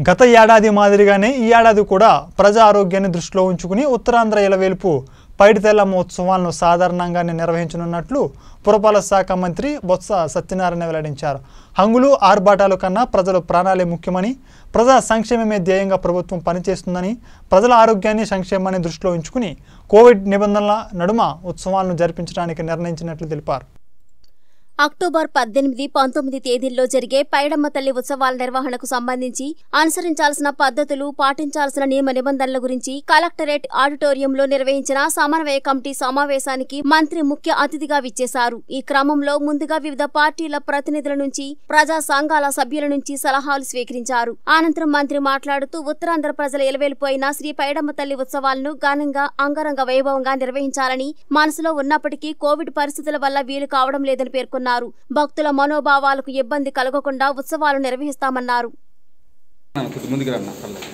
గత ఏడాది మాదిరిగానే ఈ ఏడాది కూడా ప్రజా ఆరోగ్యాన్ని దృష్టిలో ఉంచుకుని ఉత్తరాంధ్ర ఇలవేల్పు పైడితెల్లమ్మ ఉత్సవాలను సాధారణంగానే నిర్వహించనున్నట్లు పురపాలక శాఖ మంత్రి బొత్స సత్యనారాయణ వెల్లడించారు హంగులు ఆర్భాటాలు కన్నా ప్రజల ప్రాణాలే ముఖ్యమని ప్రజా సంక్షేమమే ధ్యేయంగా ప్రభుత్వం పనిచేస్తుందని ప్రజల ఆరోగ్యాన్ని సంక్షేమాన్ని దృష్టిలో ఉంచుకుని కోవిడ్ నిబంధనల నడుమ ఉత్సవాలను జరిపించడానికి నిర్ణయించినట్లు తెలిపారు అక్టోబర్ పద్దెనిమిది పంతొమ్మిది తేదీల్లో జరిగే పైడమ్మ తల్లి ఉత్సవాల నిర్వహణకు సంబంధించి అనుసరించాల్సిన పద్ధతులు పాటించాల్సిన నియమ నిబంధనల గురించి కలెక్టరేట్ ఆడిటోరియంలో నిర్వహించిన సమన్వయ కమిటీ సమావేశానికి మంత్రి ముఖ్య అతిథిగా విచ్చేశారు ఈ క్రమంలో ముందుగా వివిధ పార్టీల ప్రతినిధుల నుంచి ప్రజా సంఘాల సభ్యుల నుంచి సలహాలు స్వీకరించారు అనంతరం మంత్రి మాట్లాడుతూ ఉత్తరాంధ్ర ప్రజల ఎలవేలిపోయిన శ్రీ పైడమ్మ తల్లి ఉత్సవాలను ఘనంగా అంగరంగ వైభవంగా నిర్వహించాలని మనసులో ఉన్నప్పటికీ కోవిడ్ పరిస్థితుల వల్ల వీలు కావడం లేదని పేర్కొన్నారు భక్తుల మనోభావాలకు ఇబ్బంది కలగకుండా ఉత్సవాలు నిర్వహిస్తామన్నారు అన్న, కొద్ది ముందుకు రా అన్న పర్లేదు.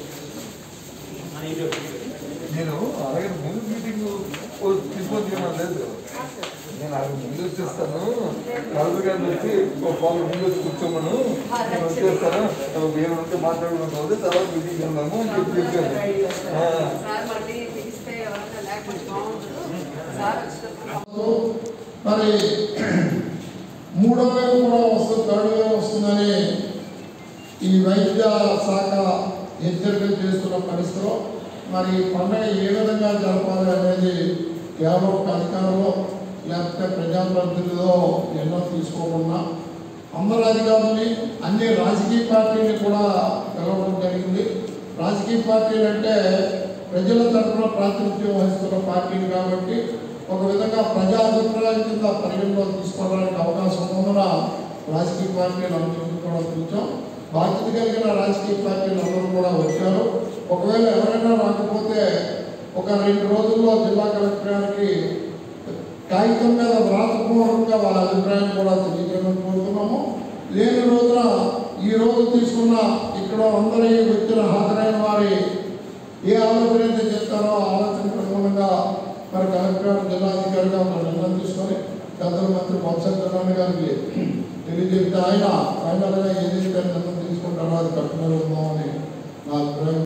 నేను అలాగే ముందు మీటింగ్ తీసుకొచ్చిన లేదు నేను అలాగే ముందు వచ్చేస్తాను రాజు గారిని వచ్చి ఒక పాలు ముందు వచ్చి కూర్చోమను నేను వచ్చేస్తాను ఏమైనా ఉంటే మాట్లాడుకున్న తర్వాత తర్వాత మీటింగ్ వెళ్దాము అని చెప్పి చెప్పాను ఆ, సార్ మళ్ళీ పిలిస్తే ఎవరైనా లేకపోతే బాగుంటుంది సార్ వచ్చినప్పుడు మరి మూడో వేవ్ కూడా వస్తుంది థర్డ్ వేవ్ వస్తుందని ఈ వైద్య శాఖ హెచ్చరికలు చేస్తున్న పరిస్థితిలో మరి ఈ పండుగ ఏ విధంగా జరపాలి అనేది కేవలం ఒక అధికారులు లేకపోతే ప్రజాప్రతినిధులు ఎన్నో తీసుకోకుండా అందరు అధికారులని అన్ని రాజకీయ పార్టీలు కూడా పిలవడం జరిగింది రాజకీయ పార్టీలు అంటే ప్రజల తరఫున ప్రాతినిధ్యం వహిస్తున్న పార్టీలు కాబట్టి ఒక విధంగా ప్రజా అభిప్రాయం కింద పరిగణలో తీసుకోవడానికి అవకాశం ఉన్నందున రాజకీయ పార్టీలు అందరికీ కూడా పిలిచాం బాధ్యత కలిగిన రాజకీయ పార్టీలు అందరూ కూడా వచ్చారు ఒకవేళ ఎవరైనా రాకపోతే ఒక రెండు రోజుల్లో జిల్లా కలెక్టర్ గారికి కాగితం మీద వ్రాతపూర్వకంగా వాళ్ళ అభిప్రాయం కూడా తెలియజేయడం కోరుతున్నాము లేని రోజున ఈ రోజు తీసుకున్న ఇక్కడ అందరి వచ్చిన హాజరైన వారి ఏ ఆలోచన అయితే చెప్తారో ఆ ఆలోచనకు అనుగుణంగా మరి కలెక్టర్ గారు జిల్లాధికారిగా ఒక నిర్ణయం తీసుకొని పెద్దల మంత్రి బొత్స సత్యనారాయణ గారికి తెలియజేస్తే ఆయన ఫైనల్గా ఏదైతే నిర్ణయం తీసుకుంటారో అది కట్టుబడి ఉందామని నా అభిప్రాయం